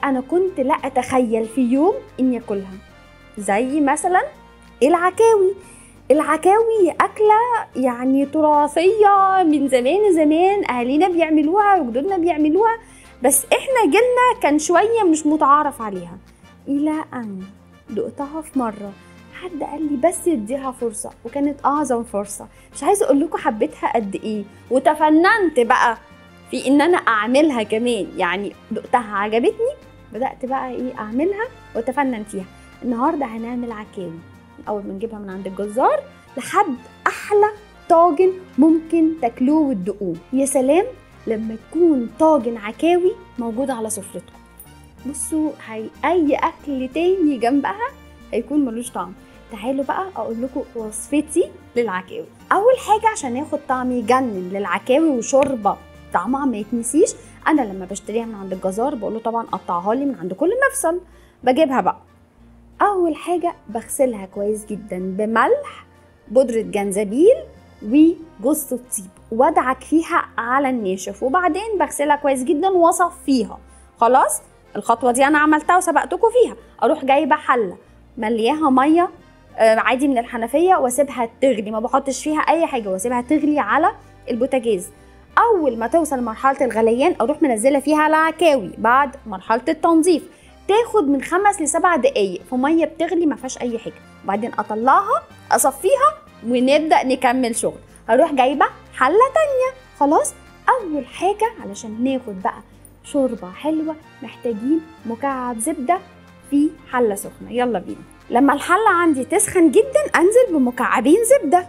انا كنت لا اتخيل في يوم اني اكلها زي مثلا العكاوي العكاوي أكلة يعني تراثية من زمان زمان أهالينا بيعملوها وجدودنا بيعملوها بس إحنا جيلنا كان شوية مش متعارف عليها إلى أن دقتها في مرة حد قال لي بس اديها فرصة وكانت أعظم فرصة مش عايزة أقول لكم حبيتها قد إيه وتفننت بقى في إن أنا أعملها كمان يعني دقتها عجبتني بدأت بقى إيه أعملها وأتفنن فيها النهاردة هنعمل عكاوي اول ما نجيبها من عند الجزار لحد احلى طاجن ممكن تاكلوه وتدوقوه يا سلام لما تكون طاجن عكاوي موجود على سفرتكم بصوا هي اي اكل تاني جنبها هيكون ملوش طعم تعالوا بقى اقول لكم وصفتي للعكاوي اول حاجه عشان ياخد طعم يجنن للعكاوي وشوربه طعمها ما يتنسيش انا لما بشتريها من عند الجزار بقول له طبعا قطعها لي من عند كل مفصل بجيبها بقى اول حاجه بغسلها كويس جدا بملح بودره جنزبيل وجوز الطيب وادعك فيها على الناشف وبعدين بغسلها كويس جدا واصفيها خلاص الخطوه دي انا عملتها وسبقتكم فيها اروح جايبه حله ملياها ميه آه، عادي من الحنفيه واسيبها تغلي ما بحطش فيها اي حاجه واسيبها تغلي على البوتاجاز اول ما توصل لمرحله الغليان اروح منزله فيها العكاوي بعد مرحله التنظيف تاخد من خمس لسبع دقايق في ميه بتغلي ما فيهاش اي حاجه وبعدين اطلعها اصفيها ونبدا نكمل شغل هروح جايبه حله تانية خلاص اول حاجه علشان ناخد بقى شوربه حلوه محتاجين مكعب زبده في حله سخنه يلا بينا لما الحله عندي تسخن جدا انزل بمكعبين زبده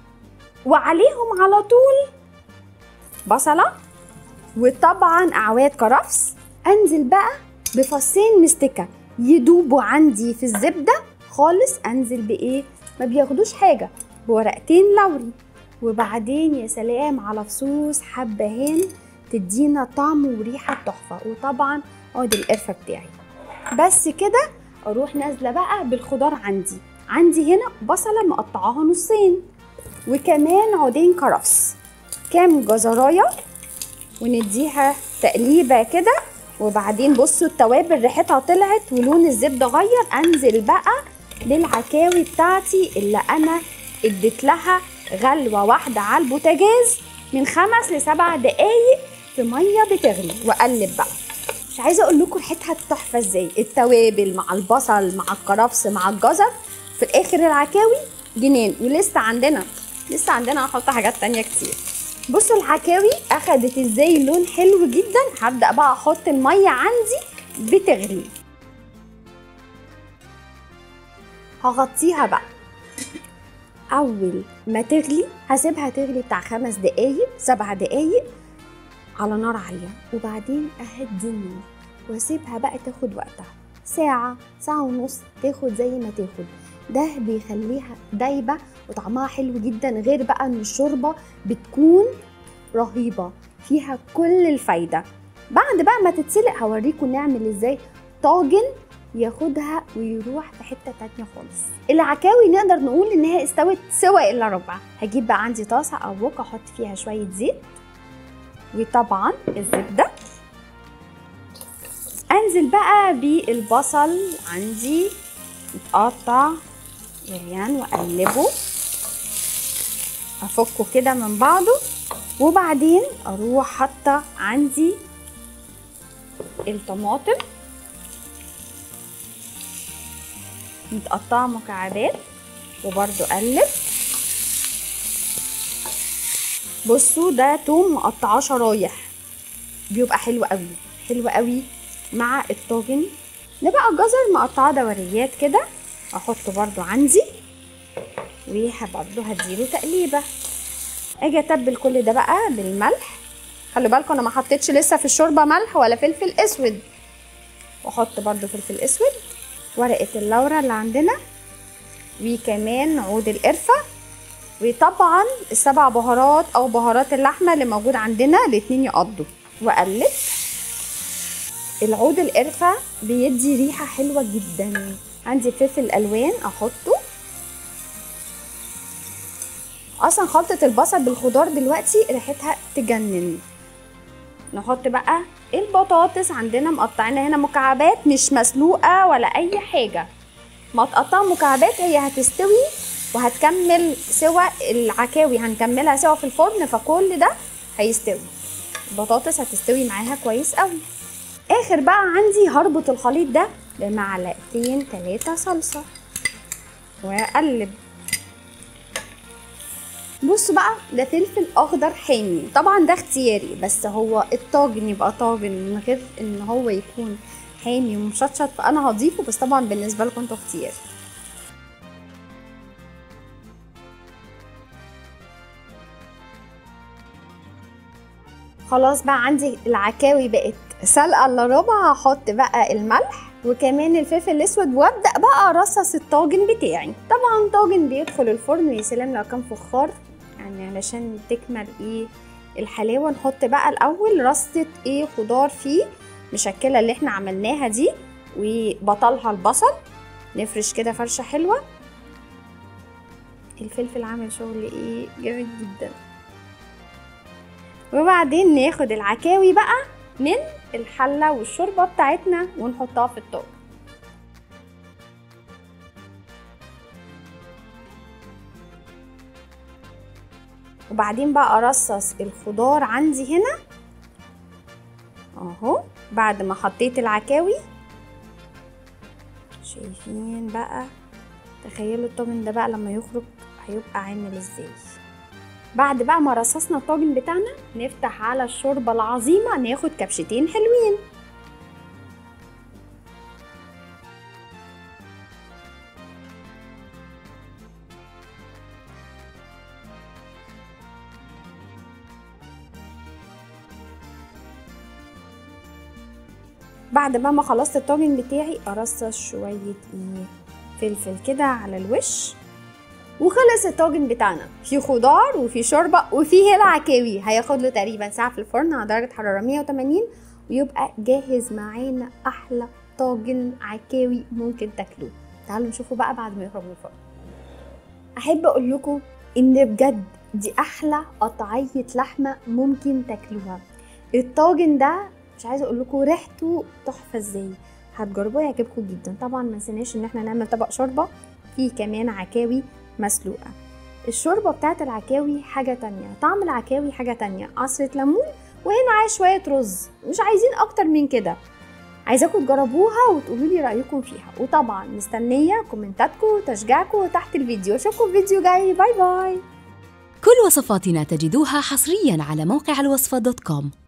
وعليهم على طول بصله وطبعا اعواد كرفس انزل بقى بفصين مستكه يدوبوا عندي في الزبده خالص انزل بايه ما بياخدوش حاجه بورقتين لوري وبعدين يا سلام على فصوص حبهان تدينا طعم وريحه تحفه وطبعا عود القرفه بتاعي بس كده اروح نازله بقى بالخضار عندي عندي هنا بصله مقطعاها نصين وكمان عودين كرفس كام جزرايه ونديها تقليبه كده وبعدين بصوا التوابل ريحتها طلعت ولون الزبده غير انزل بقى للعكاوي بتاعتي اللي انا اديت لها غلوه واحده على البوتاجاز من خمس لسبع دقايق في ميه بتغلي واقلب بقى مش عايزه اقول لكم ريحتها تحفه ازاي التوابل مع البصل مع الكرفس مع الجزر في الاخر العكاوي جنان ولسه عندنا لسه عندنا هحط حاجات تانية كتير بصوا العكاوي اخدت ازاي لون حلو جدا هبدا بقى احط الميه عندي بتغلي هغطيها بقى اول ما تغلي هسيبها تغلي بتاع خمس دقايق سبع دقايق على نار عاليه وبعدين اهدي النار واسيبها بقى تاخد وقتها ساعه ساعه ونص تاخد زي ما تاخد ده بيخليها دايبه وطعمها حلو جدا غير بقى ان الشوربه بتكون رهيبه فيها كل الفايده بعد بقى ما تتسلق هوريكم نعمل ازاي طاجن ياخدها ويروح في حته تانية خالص العكاوي نقدر نقول ان هي استوت سوا الا ربع هجيب بقى عندي طاسه او وك احط فيها شويه زيت وطبعا الزبده انزل بقى بالبصل عندي متقطع جريان واقلبه افكه كده من بعضه وبعدين اروح حاطه عندي الطماطم متقطعه مكعبات وبرده اقلب بصوا ده توم مقطعاه شرايح بيبقى حلو قوي حلو قوي مع الطاجن ده بقى جزر مقطعاه دوريات كده احطه برده عندي وبرده هديله تقليبه اجي اتبل كل ده بقى بالملح خلي بالكم انا ما حطيتش لسه في الشوربه ملح ولا فلفل اسود واحط برده فلفل اسود ورقه اللورا اللي عندنا وكمان عود القرفه وطبعا السبع بهارات او بهارات اللحمه اللي موجود عندنا الاتنين يقضوا واقلب العود القرفه بيدي ريحه حلوه جدا عندي فلفل الوان احطه اصلا خلطه البصل بالخضار دلوقتي ريحتها تجنن نحط بقى البطاطس عندنا مقطعينها هنا مكعبات مش مسلوقه ولا اي حاجه متقطعه مكعبات هي هتستوي وهتكمل سوا العكاوي هنكملها سوا في الفرن فكل ده هيستوي البطاطس هتستوي معاها كويس قوي اخر بقى عندي هربط الخليط ده بمعلقتين تلاتة صلصة واقلب بصوا بقى ده فلفل اخضر حامي طبعا ده اختياري بس هو الطاجن يبقى طاجن من غير ان هو يكون حامي ومشطشط فانا هضيفه بس طبعا بالنسبه لكم انتوا اختياري خلاص بقى عندي العكاوي بقت سلقه الا ربع هحط بقى الملح وكمان الفلفل الاسود وابدا بقى ارصص الطاجن بتاعي طبعا طاجن بيدخل الفرن ويا سلام لو كان فخار يعني علشان تكمل ايه الحلاوه نحط بقى الاول رصه ايه خضار فيه مشكله اللي احنا عملناها دي وبطلها البصل نفرش كده فرشه حلوه الفلفل عامل شغل ايه جامد جدا وبعدين ناخد العكاوي بقى من الحلة والشوربة بتاعتنا ونحطها في الطاجن وبعدين بقى ارصص الخضار عندي هنا اهو بعد ما حطيت العكاوي شايفين بقى تخيلوا الطاجن ده بقى لما يخرج هيبقى عامل ازاي بعد بقى ما رصصنا الطاجن بتاعنا نفتح على الشوربه العظيمه ناخد كبشتين حلوين بعد بقى ما خلصت الطاجن بتاعي ارصص شويه ايه فلفل كده على الوش وخلص الطاجن بتاعنا في خضار وفي شوربه وفيه العكاوي هياخد له تقريبا ساعه في الفرن على درجه حراره 180 ويبقى جاهز معانا احلى طاجن عكاوي ممكن تاكلوه تعالوا نشوفه بقى بعد ما يخرج من الفرن احب اقول لكم ان بجد دي احلى قطعيه لحمه ممكن تاكلوها الطاجن ده مش عايزه اقول لكم ريحته تحفه ازاي هتجربوه يعجبكم جدا طبعا ما نسيناش ان احنا نعمل طبق شوربه فيه كمان عكاوي مسلوقة الشوربة بتاعت العكاوي حاجة تانية طعم العكاوي حاجة تانية عصرة ليمون وهنا عايز شوية رز مش عايزين أكتر من كده عايزاكم تجربوها وتقولوا لي رأيكم فيها وطبعا مستنية كومنتاتكم وتشجيعكم تحت الفيديو اشوفكم في فيديو جاي باي باي كل وصفاتنا تجدوها حصريا على موقع الوصفة دوت كوم